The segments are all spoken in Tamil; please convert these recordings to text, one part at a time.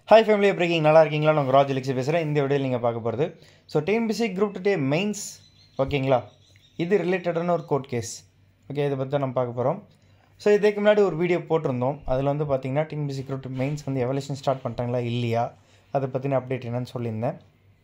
ஹாய் ஃபேமிலி எப்படி இருக்கீங்க நல்லா இருக்கீங்களா நான் ராஜ் லெக்ஸி பேசுகிறேன் இந்த வீடியோவில் நீங்கள் பார்க்க போகிறது so TNPSC group two day mains ஓகேங்களா இது ரிலேட்டடான ஒரு கோர்ட் கேஸ் ஓகே இதை பற்றி தான் நம்ம பார்க்க போகிறோம் ஸோ இதுக்கு முன்னாடி ஒரு வீடியோ போட்டிருந்தோம் அதில் வந்து பார்த்தீங்கன்னா டிஎன்பிசி குரூப் டூ மெயின்ஸ் வந்து எவலேஷன் ஸ்டார்ட் பண்ணிட்டாங்களா இல்லையா அதை பற்றின அப்டேட் என்னன்னு சொல்லியிருந்தேன்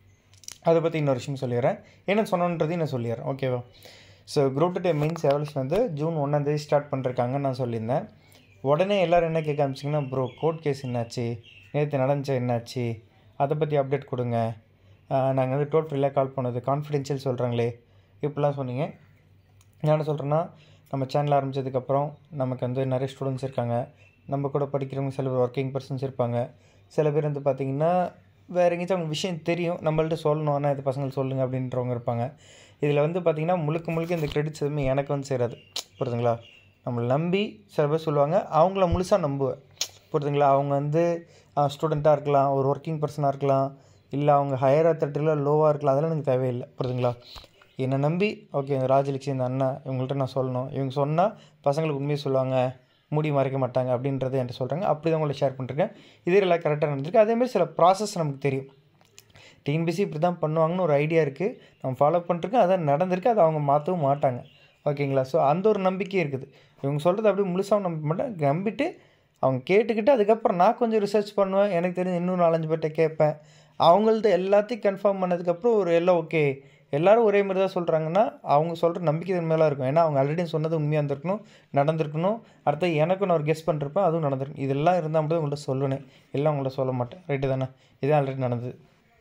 அதை பற்றி இன்னொரு விஷயம் சொல்லிடுறேன் என்ன சொன்னோன்றதையும் நான் சொல்லிடுறேன் ஓகேவா so group two mains evaluation வந்து ஜூன் ஒன்றாந்தேதி ஸ்டார்ட் பண்ணிருக்காங்கன்னு நான் சொல்லியிருந்தேன் உடனே எல்லோரும் என்ன கேட்க ஆரம்பிச்சிங்கன்னா ப்ரோ கோர்ட் கேஸ் என்னாச்சு நேற்று நடந்துச்சு என்னாச்சு அதை பற்றி அப்டேட் கொடுங்க நாங்கள் வந்து டோல் ஃப்ரீலாக கால் பண்ணது கான்ஃபிடென்ஷியல் சொல்கிறாங்களே இப்படிலாம் சொன்னீங்க நான் என்ன சொல்கிறேன்னா நம்ம சேனல் ஆரம்பித்ததுக்கப்புறம் நமக்கு வந்து நிறைய ஸ்டூடெண்ட்ஸ் இருக்காங்க நம்ம கூட படிக்கிறவங்க சில பேர் ஒர்க்கிங் பர்சன்ஸ் இருப்பாங்க சில பேர் வந்து பார்த்திங்கன்னா வேறு எங்கேயாச்சும் அவங்க விஷயம் தெரியும் நம்மள்ட்ட சொல்லணும் ஆனால் இது பசங்களுக்கு சொல்லுங்கள் அப்படின்றவங்க இருப்பாங்க இதில் வந்து பார்த்திங்கன்னா முழுக்க முழுக்க இந்த கிரெடிட்ஸ் எதுவுமே எனக்கு வந்து சேராது புரியுதுங்களா நம்மளை நம்பி சில பேர் சொல்லுவாங்க அவங்கள முழுசாக நம்புவேன் புரியுதுங்களா அவங்க வந்து ஸ்டூடெண்ட்டாக இருக்கலாம் ஒரு ஒர்க்கிங் பர்சனாக இருக்கலாம் இல்லை அவங்க ஹையர் அத்தட்டில் லோவாக இருக்கலாம் அதெல்லாம் எனக்கு தேவையில்லை புரியுதுங்களா என்னை நம்பி ஓகே இந்த ராஜலட்சுமி இந்த அண்ணா இவங்கள்ட்ட நான் சொல்லணும் இவங்க சொன்னால் பசங்களுக்கு உண்மையை சொல்லுவாங்க மூடி மறைக்க மாட்டாங்க அப்படின்றத என்கிட்ட சொல்கிறாங்க அப்படி தான் உங்களை ஷேர் பண்ணிருக்கேன் இதே எல்லாம் கரெக்டாக நடந்திருக்கு அதேமாதிரி சில ப்ராசஸ் நமக்கு தெரியும் டிஎன்பிசி இப்படி தான் பண்ணுவாங்கன்னு ஒரு ஐடியா இருக்குது நம்ம ஃபாலோ பண்ணிருக்கோம் அதான் நடந்திருக்கு அதை அவங்க மாற்றவும் மாட்டாங்க ஓகேங்களா ஸோ அந்த ஒரு நம்பிக்கை இருக்குது இவங்க சொல்கிறது அப்படியே முழுசாக நம்ப மாட்டேன் நம்பிட்டு அவங்க கேட்டுக்கிட்டு அதுக்கப்புறம் நான் கொஞ்சம் ரிசர்ச் பண்ணுவேன் எனக்கு தெரிஞ்ச இன்னும் நாலஞ்சு பேர்கிட்ட கேட்பேன் அவங்கள்ட்ட எல்லாத்தையும் கன்ஃபார்ம் பண்ணதுக்கப்புறம் ஒரு எல்லாம் ஓகே எல்லோரும் ஒரே மாதிரி தான் சொல்கிறாங்கன்னா அவங்க சொல்கிற நம்பிக்கை மேலே இருக்கும் ஏன்னா அவங்க ஆல்ரெடி சொன்னது உண்மையாக இருந்திருக்கணும் நடந்திருக்கணும் அடுத்து எனக்கும் நான் ஒரு கெஸ் பண்ணிருப்பேன் அதுவும் நடந்திருக்கும் இதெல்லாம் இருந்தால் மட்டும் உங்கள்கிட்ட சொல்லணும் எல்லாம் உங்கள்கிட்ட சொல்ல மாட்டேன் ரைட்டு தானே இது ஆல்ரெடி நடந்தது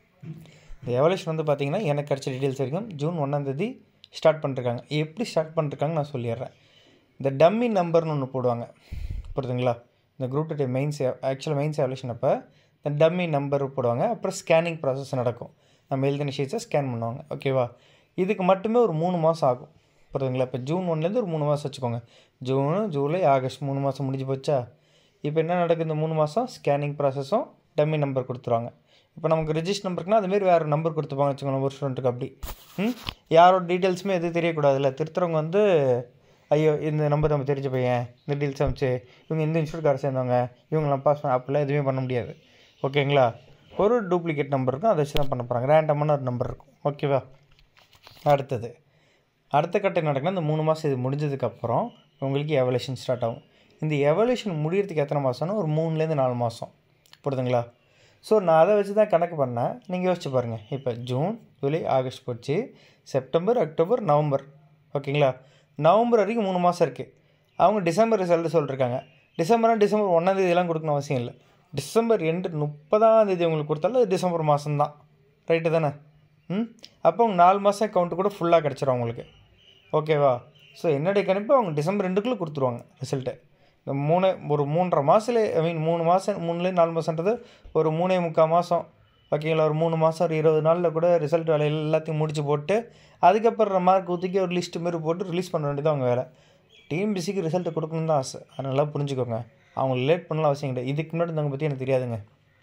இந்த எவல்யூஷன் வந்து பார்த்திங்கன்னா எனக்கு கிடச்ச டீட்டெயில்ஸ் வரைக்கும் ஜூன் ஒன்றாந்தேதி ஸ்டார்ட் பண்ணிருக்காங்க எப்படி ஸ்டார்ட் பண்ணிருக்காங்க நான் சொல்லிடுறேன் இந்த டம்மி நம்பர்னு ஒன்று போடுவாங்க புரியுதுங்களா இந்த குரூப் டே மெயின்ஸ் ஆக்சுவலாக மெயின்ஸ் எவல்யூஷன் அப்போ இந்த டம்மி நம்பர் போடுவாங்க அப்புறம் ஸ்கேனிங் ப்ராசஸ் நடக்கும் நம்ம எழுதின ஷீட்ஸை ஸ்கேன் பண்ணுவாங்க ஓகேவா இதுக்கு மட்டுமே ஒரு மூணு மாதம் ஆகும் புரியுதுங்களா இப்போ ஜூன் ஒன்லேருந்து ஒரு மூணு மாதம் வச்சுக்கோங்க ஜூனு ஜூலை ஆகஸ்ட் மூணு மாதம் முடிஞ்சு போச்சா இப்போ என்ன நடக்குது இந்த மூணு மாதம் ஸ்கேனிங் ப்ராசஸும் டம்மி நம்பர் கொடுத்துருவாங்க இப்போ நமக்கு ரிஜிஸ்டர் நம்பருக்குனா அதுமாரி வேறு நம்பர் கொடுத்துப்பாங்க வச்சுக்கோங்க ஒரு ஸ்டூடெண்ட்டுக்கு அப்படி ம் யாரோட டீட்டெயில்ஸுமே எதுவும் தெரியக்கூடாதுல்ல திருத்துறவங்க வந்து ஐயோ இந்த நம்பர் நம்ம தெரிஞ்ச பையன் இந்த டீல்ஸ் அமைச்சு இவங்க இந்த இன்ஸ்டியூட்கார சேர்ந்தவங்க இவங்களாம் பாஸ் பண்ண அப்படிலாம் எதுவுமே பண்ண முடியாது ஓகேங்களா ஒரு டூப்ளிகேட் நம்பர் இருக்கும் அதை வச்சு தான் பண்ண போகிறாங்க ரேண்டமான ஒரு நம்பர் இருக்கும் ஓகேவா அடுத்தது அடுத்த கட்டம் நடக்குன்னா இந்த மூணு மாதம் இது முடிஞ்சதுக்கப்புறம் உங்களுக்கு எவல்யூஷன் ஸ்டார்ட் ஆகும் இந்த எவல்யூஷன் முடியறதுக்கு எத்தனை மாதம்னா ஒரு மூணுலேருந்து நாலு மாதம் புரியுதுங்களா ஸோ நான் அதை வச்சு தான் கணக்கு பண்ணேன் நீங்கள் யோசிச்சு பாருங்கள் இப்போ ஜூன் ஜூலை ஆகஸ்ட் போச்சு செப்டம்பர் அக்டோபர் நவம்பர் ஓகேங்களா நவம்பர் வரைக்கும் மூணு மாதம் இருக்குது அவங்க டிசம்பர் ரிசல்ட் சொல்லியிருக்காங்க டிசம்பர்னா டிசம்பர் ஒன்றாந்தேதியெல்லாம் கொடுக்கணும் அவசியம் இல்லை டிசம்பர் ரெண்டு முப்பதாம் தேதி உங்களுக்கு கொடுத்தாலும் அது டிசம்பர் மாதம்தான் ரைட்டு தானே ம் அப்போ அவங்க நாலு மாதம் கவுண்ட்டு கூட ஃபுல்லாக கிடச்சிரும் அவங்களுக்கு ஓகேவா ஸோ என்னுடைய கணிப்பு அவங்க டிசம்பர் ரெண்டுக்குள்ளே கொடுத்துருவாங்க ரிசல்ட்டு இந்த மூணு ஒரு மூன்றரை மாதத்துல ஐ மீன் மூணு மாதம் மூணுலேருந்து நாலு மாதன்றது ஒரு மூணே முக்கால் மாதம் ஓகேங்களா ஒரு மூணு மாதம் ஒரு இருபது நாளில் கூட ரிசல்ட் வேலை எல்லாத்தையும் முடிச்சு போட்டு அதுக்கப்புறம் மார்க் ஊற்றிக்கி ஒரு லிஸ்ட்டு மாரி போட்டு ரிலீஸ் பண்ண வேண்டியது அவங்க வேலை டிஎம்பிசிக்கு ரிசல்ட் கொடுக்கணுன்னு தான் ஆசை அதனால புரிஞ்சுக்கோங்க அவங்க லேட் பண்ணலாம் அவசியம் கிடையாது இதுக்கு முன்னாடி இருந்தவங்க பற்றி எனக்கு தெரியாதுங்க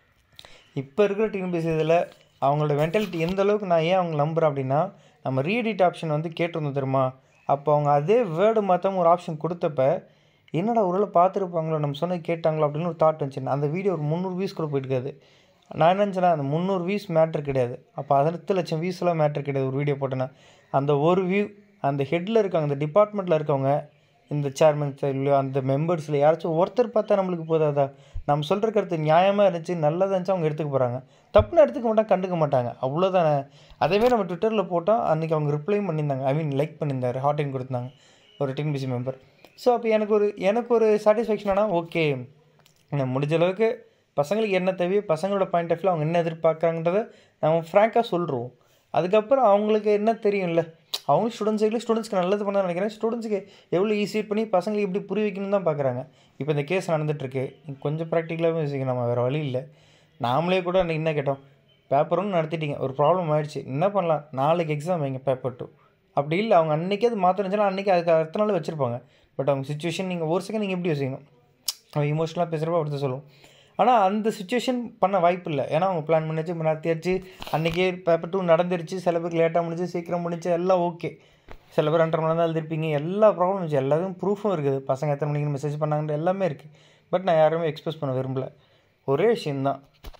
இப்போ இருக்கிற டிஎன்பிசி இதில் அவங்களோட மென்டாலிட்டி எந்த அளவுக்கு நான் ஏன் அவங்க நம்புகிறேன் அப்படின்னா நம்ம ரீஎடிட் ஆப்ஷன் வந்து கேட்டிருந்தோம் தெரியுமா அப்போ அவங்க அதே வேர்டு மாற்றாம ஒரு ஆப்ஷன் கொடுத்தப்ப என்னடா ஒரு பார்த்துருப்பாங்களோ நம்ம சொன்னது கேட்டாங்களோ அப்படின்னு ஒரு தாட் வந்துச்சு அந்த வீடியோ ஒரு முந்நூறு வியூஸ் கூட போயிருக்காது நான் என்ன நினச்சேன்னா அந்த முந்நூறு வியூஸ் மேட்ரு கிடையாது அப்போ பதினெட்டு லட்சம் வியூஸ்லாம் மேட்ரு கிடையாது ஒரு வீடியோ போட்டேன்னா அந்த ஒரு வியூ அந்த ஹெட்டில் இருக்காங்க அந்த டிபார்ட்மெண்ட்டில் இருக்கவங்க இந்த சேர்மன் இல்லையோ அந்த மெம்பர்ஸில் யாராச்சும் ஒருத்தர் பார்த்தா நம்மளுக்கு போதாதா நம்ம சொல்கிற கருத்து நியாயமாக இருந்துச்சு நல்லதாக இருந்துச்சு அவங்க எடுத்துக்க போகிறாங்க தப்புன்னு எடுத்துக்க மாட்டாங்க கண்டுக்க மாட்டாங்க அவ்வளோதானே அதேமாதிரி நம்ம ட்விட்டரில் போட்டோம் அன்றைக்கி அவங்க ரிப்ளையும் பண்ணியிருந்தாங்க ஐ மீன் லைக் பண்ணியிருந்தார் ஹார்டின் கொடுத்தாங்க ஒரு டிஎன்பிசி மெம்பர் ஸோ அப்போ எனக்கு ஒரு எனக்கு ஒரு சாட்டிஸ்ஃபேக்ஷனானா ஓகே நம்ம முடிஞ்ச அளவுக்கு பசங்களுக்கு என்ன தேவையோ பசங்களோட பாயிண்ட் ஆஃப் வியூ அவங்க என்ன எதிர்பார்க்குறாங்கன்றதை நம்ம ஃப்ராங்காக சொல்கிறோம் அதுக்கப்புறம் அவங்களுக்கு என்ன தெரியும்ல அவங்க ஸ்டூடெண்ட்ஸ் சைடில் ஸ்டூடெண்ட்ஸ்க்கு நல்லது பண்ண நினைக்கிறேன் ஸ்டூடெண்ட்ஸ்க்கு எவ்வளோ ஈஸி பண்ணி பசங்களுக்கு எப்படி புரிய வைக்கணும்னு தான் பார்க்குறாங்க இப்போ இந்த கேஸ் நடந்துகிட்ருக்கு கொஞ்சம் ப்ராக்டிக்கலாகவும் யோசிக்கணும் நம்ம வேறு வழி இல்லை நாமளே கூட அன்றைக்கி என்ன கேட்டோம் பேப்பர் ஒன்று நடத்திட்டீங்க ஒரு ப்ராப்ளம் ஆகிடுச்சு என்ன பண்ணலாம் நாளைக்கு எக்ஸாம் வைங்க பேப்பர் டூ அப்படி இல்லை அவங்க அன்றைக்கி அது மாற்றினுச்சுன்னா அன்றைக்கி அதுக்கு அடுத்த நாள் வச்சுருப்பாங்க பட் அவங்க சுச்சுவேஷன் நீங்கள் ஒரு செகண்ட் நீங்கள் எப்படி யோசிக்கணும் அவங்க இமோஷனலாக பேசுகிறப்ப அப்படி தான் சொல்லுவோம் ஆனால் அந்த சுச்சுவேஷன் பண்ண வாய்ப்பு இல்லை ஏன்னா அவங்க பிளான் பண்ணிச்சு நடத்தியாச்சு அன்றைக்கே பேப்பர் டூ நடந்துருச்சு சில பேருக்கு லேட்டாக முடிச்சு சீக்கிரம் முடிச்சு எல்லாம் ஓகே சில பேர் ரெண்டரை மணி நேரம் தான் எழுதிருப்பீங்க எல்லா ப்ராப்ளம் இருந்துச்சு எல்லாரும் ப்ரூஃபும் இருக்குது பசங்க எத்தனை மணிக்கு மெசேஜ் பண்ணாங்கன்ற எல்லாமே இருக்குது பட் நான் யாருமே எக்ஸ்பிரஸ் பண்ண விரும்பல ஒரே விஷயந்தான்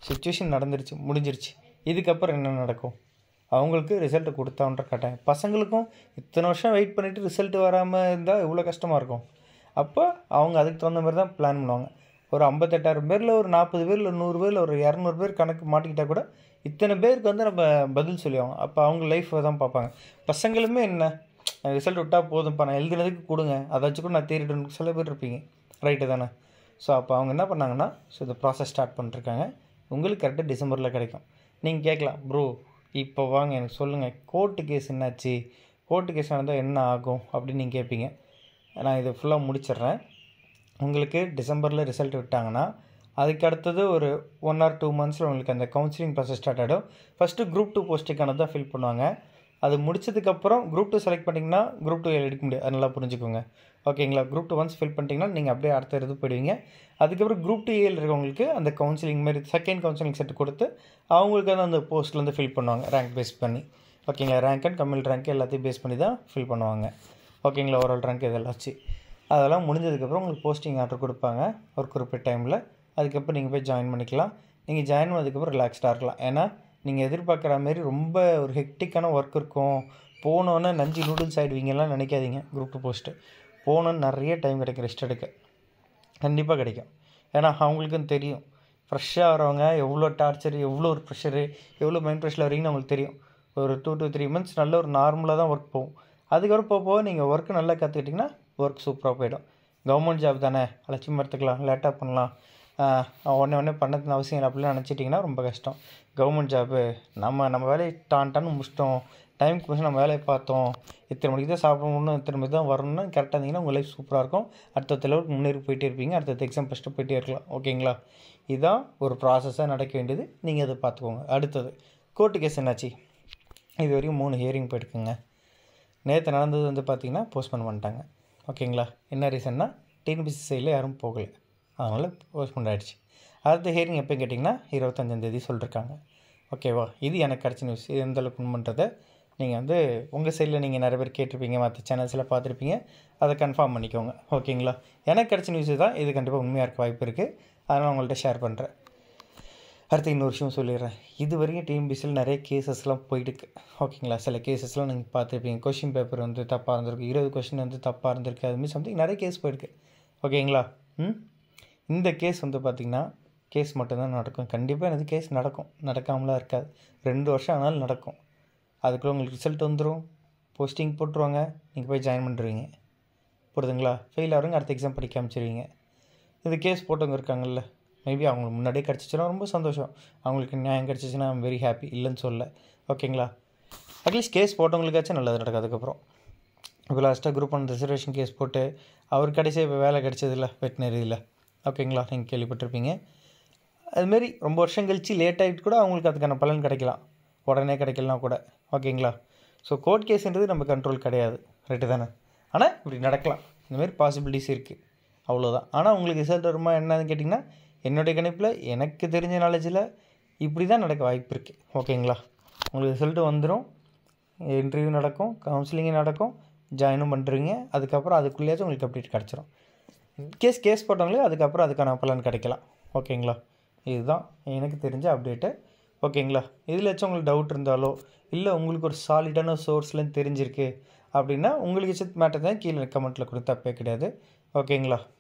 சுச்சுவேஷன் நடந்துருச்சு முடிஞ்சிருச்சு இதுக்கப்புறம் என்ன நடக்கும் அவங்களுக்கு ரிசல்ட்டு கொடுத்தான்ற கட்டாயம் பசங்களுக்கும் இத்தனை வருஷம் வெயிட் பண்ணிவிட்டு ரிசல்ட் வராமல் இருந்தால் எவ்வளோ கஷ்டமாக இருக்கும் அப்போ அவங்க அதுக்கு தகுந்த மாதிரி தான் பிளான் பண்ணுவாங்க ஒரு ஐம்பத்தெட்டாயிரம் பேரில் ஒரு நாற்பது பேரில் நூறு பேரில் ஒரு இரநூறு பேர் கணக்கு மாட்டிக்கிட்டால் கூட இத்தனை பேருக்கு வந்து நம்ம பதில் சொல்லுவாங்க அப்போ அவங்க லைஃப்பை தான் பார்ப்பாங்க பசங்களுமே என்ன ரிசல்ட் விட்டால் போதும்ப்பா நான் எழுதுனதுக்கு கொடுங்க அதை வச்சு கூட நான் தேடிட்டு சில பேர் இருப்பீங்க ரைட்டு தானே ஸோ அப்போ அவங்க என்ன பண்ணாங்கன்னா ஸோ இந்த ப்ராசஸ் ஸ்டார்ட் பண்ணிருக்காங்க உங்களுக்கு கரெக்டாக டிசம்பரில் கிடைக்கும் நீங்கள் கேட்கலாம் ப்ரோ இப்போ வாங்க எனக்கு சொல்லுங்கள் கோர்ட்டு கேஸ் என்னாச்சு கோர்ட்டு கேஸ் நடந்தால் என்ன ஆகும் அப்படின்னு நீங்கள் கேட்பீங்க நான் இதை ஃபுல்லாக முடிச்சிடுறேன் உங்களுக்கு டிசம்பரில் ரிசல்ட் விட்டாங்கன்னா அதுக்கு அடுத்தது ஒரு ஒன் ஆர் டூ மந்த்ஸில் உங்களுக்கு அந்த கவுன்சிலிங் ப்ராசஸ் ஸ்டார்ட் ஆகிடும் ஃபஸ்ட்டு குரூப் டூ போஸ்ட்டுக்கான தான் ஃபில் பண்ணுவாங்க அது முடிச்சதுக்கப்புறம் குரூப் டூ செலக்ட் பண்ணிங்கன்னா குரூப் டூ எடுக்க முடியாது அது நல்லா புரிஞ்சுக்கோங்க ஓகேங்களா குரூப் டூ ஒன்ஸ் ஃபில் பண்ணிட்டீங்கன்னா நீங்கள் அப்படியே அடுத்த இது போயிடுவீங்க அதுக்கப்புறம் குரூப் டூ ஏல் இருக்கவங்களுக்கு அந்த கவுன்சிலிங் மாதிரி செகண்ட் கவுன்சிலிங் செட் கொடுத்து அவங்களுக்கு வந்து அந்த போஸ்ட்லேருந்து ஃபில் பண்ணுவாங்க ரேங்க் பேஸ் பண்ணி ஓகேங்களா ரேங்க் அண்ட் கம்மில் ரேங்க் எல்லாத்தையும் பேஸ் பண்ணி தான் ஃபில் பண்ணுவாங்க ஓகேங்களா ஓவரால் ரேங்க் இதெல்லாம் வச்சு அதெல்லாம் முடிஞ்சதுக்கப்புறம் உங்களுக்கு போஸ்டிங் ஆர்டர் கொடுப்பாங்க ஒரு குறிப்பிட்ட டைமில் அதுக்கப்புறம் நீங்கள் போய் ஜாயின் பண்ணிக்கலாம் நீங்கள் ஜாயின் பண்ணதுக்கப்புறம் ரிலாக்ஸ்டாக இருக்கலாம் ஏன்னா நீங்கள் எதிர்பார்க்குற மாரி ரொம்ப ஒரு ஹெக்டிக்கான ஒர்க் இருக்கும் போனோன்னே நஞ்சு நூடுல்ஸ் ஆகிடுவீங்கலாம் நினைக்காதீங்க குரூப் டூ போஸ்ட்டு போனோன்னு நிறைய டைம் கிடைக்கும் ரெஸ்ட் எடுக்க கண்டிப்பாக கிடைக்கும் ஏன்னா அவங்களுக்கும் தெரியும் ஃப்ரெஷ்ஷாக வரவங்க எவ்வளோ டார்ச்சர் எவ்வளோ ஒரு ப்ரெஷரு எவ்வளோ மைண்ட் ப்ரெஷரில் வரீங்கன்னு அவங்களுக்கு தெரியும் ஒரு டூ டூ த்ரீ மந்த்ஸ் நல்ல ஒரு நார்மலாக தான் ஒர்க் போகும் அதுக்கப்புறம் போக போக நீங்கள் ஒர்க்கு நல்லா கற்றுக்கிட்டிங்கன்னா ஒர்க் சூப்பராக போயிடும் கவர்மெண்ட் ஜாப் தானே அலட்சியம் எடுத்துக்கலாம் லேட்டாக பண்ணலாம் உடனே உடனே பண்ணதுன்னு அவசியம் இல்லை அப்படிலாம் நினச்சிட்டிங்கன்னா ரொம்ப கஷ்டம் கவர்மெண்ட் ஜாப்பு நம்ம நம்ம வேலையை டான் டான்னு முடிச்சிட்டோம் டைமுக்கு முடிச்சு நம்ம வேலையை பார்த்தோம் இத்தனை மணிக்கு தான் சாப்பிடணும் இத்தனை மணிக்கு தான் வரணும்னு கரெக்டாக இருந்தீங்கன்னா உங்கள் லைஃப் சூப்பராக இருக்கும் அடுத்த லெவலுக்கு முன்னேறி போயிட்டே இருப்பீங்க அடுத்த எக்ஸாம் ஃபஸ்ட்டு போயிட்டே இருக்கலாம் ஓகேங்களா இதுதான் ஒரு ப்ராசஸாக நடக்க வேண்டியது நீங்கள் அதை பார்த்துக்கோங்க அடுத்தது கோர்ட்டு கேஸ் என்னாச்சு இது வரைக்கும் மூணு ஹியரிங் போயிருக்குங்க நேற்று நடந்தது வந்து பார்த்திங்கன்னா போஸ்ட்போன் பண்ணிட்டாங்க ஓகேங்களா என்ன ரீசன்னா டிஎன்பிசி சைடில் யாரும் போகலை அதனால் போஸ்ட்போன் ஆகிடுச்சு அடுத்த ஹியரிங் எப்போ கேட்டிங்கன்னா இருபத்தஞ்சாந்தேதி சொல்லியிருக்காங்க ஓகேவா இது எனக்கு கிடச்ச நியூஸ் இது எந்த அளவுக்கு உண்மைன்றதை நீங்கள் வந்து உங்கள் சைடில் நீங்கள் நிறைய பேர் கேட்டிருப்பீங்க மற்ற சேனல்ஸில் பார்த்துருப்பீங்க அதை கன்ஃபார்ம் பண்ணிக்கோங்க ஓகேங்களா எனக்கு கிடச்ச நியூஸ் தான் இது கண்டிப்பாக உண்மையாக இருக்க வாய்ப்பு இருக்குது அதனால் உங்கள்கிட்ட ஷேர் பண்ணுறேன் அடுத்து இன்னொரு விஷயம் சொல்லிடுறேன் இது வரைக்கும் டிஎன்பிசியில் நிறைய கேசஸ்லாம் போயிட்டுருக்கு ஓகேங்களா சில கேசஸ்லாம் நீங்கள் பார்த்துருப்பீங்க கொஷின் பேப்பர் வந்து தப்பாக இருந்திருக்கு இருபது கொஷின் வந்து தப்பாக இருந்திருக்கு அதுமாதிரி சம்திங் நிறைய கேஸ் போயிருக்கு ஓகேங்களா ம் இந்த கேஸ் வந்து பார்த்திங்கன்னா கேஸ் மட்டும்தான் நடக்கும் கண்டிப்பாக எனக்கு கேஸ் நடக்கும் நடக்காமலாம் இருக்காது ரெண்டு வருஷம் ஆனாலும் நடக்கும் அதுக்குள்ளே உங்களுக்கு ரிசல்ட் வந்துடும் போஸ்டிங் போட்டுருவாங்க நீங்கள் போய் ஜாயின் பண்ணுறீங்க புரியுதுங்களா ஃபெயில் ஆகிறவங்க அடுத்த எக்ஸாம் படிக்க அமைச்சிருவீங்க இது கேஸ் போட்டவங்க இருக்காங்கல்ல மேபி அவங்களுக்கு முன்னாடியே கிடச்சிச்சுன்னா ரொம்ப சந்தோஷம் அவங்களுக்கு நியாயம் கிடச்சிச்சின்னா ஐம் வெரி ஹாப்பி இல்லைன்னு சொல்ல ஓகேங்களா அட்லீஸ்ட் கேஸ் போட்டவங்களுக்காச்சும் நல்லது நடக்கும் அதுக்கப்புறம் இப்போ லாஸ்ட்டாக குரூப் ஒன் ரிசர்வேஷன் கேஸ் போட்டு அவர் கடைசியாக இப்போ வேலை கிடச்சதில்ல வெட்டினரியில் ஓகேங்களா நீங்கள் கேள்விப்பட்டிருப்பீங்க அதுமாரி ரொம்ப வருஷம் கழித்து லேட் ஆகிட்டு கூட அவங்களுக்கு அதுக்கான பலன் கிடைக்கலாம் உடனே கிடைக்கலாம் கூட ஓகேங்களா ஸோ கோர்ட் கேஸுன்றது நம்ம கண்ட்ரோல் கிடையாது ரைட்டு தானே ஆனால் இப்படி நடக்கலாம் இந்தமாரி பாசிபிலிட்டிஸ் இருக்குது அவ்வளோதான் ஆனால் உங்களுக்கு ரிசல்ட் வருமா என்னன்னு கேட்டிங்கன்னா என்னுடைய கணிப்பில் எனக்கு தெரிஞ்ச நாலேஜில் இப்படி தான் நடக்க வாய்ப்பு இருக்குது ஓகேங்களா உங்களுக்கு ரிசல்ட்டு வந்துடும் இன்டர்வியூ நடக்கும் கவுன்சிலிங்கும் நடக்கும் ஜாயினும் பண்ணுறீங்க அதுக்கப்புறம் அதுக்குள்ளேயாச்சும் உங்களுக்கு அப்டேட் கிடச்சிரும் கேஸ் கேஸ் போட்டவங்களே அதுக்கப்புறம் அதுக்கான பலன் கிடைக்கலாம் ஓகேங்களா இதுதான் எனக்கு தெரிஞ்ச அப்டேட்டு ஓகேங்களா இதில் வச்சு உங்களுக்கு டவுட் இருந்தாலோ இல்லை உங்களுக்கு ஒரு சாலிடான சோர்ஸ்லேருந்து தெரிஞ்சிருக்கு அப்படின்னா உங்களுக்கு மேட்டர் தான் கீழே கமெண்ட்டில் கொடுத்தா தப்பே கிடையாது ஓகேங்களா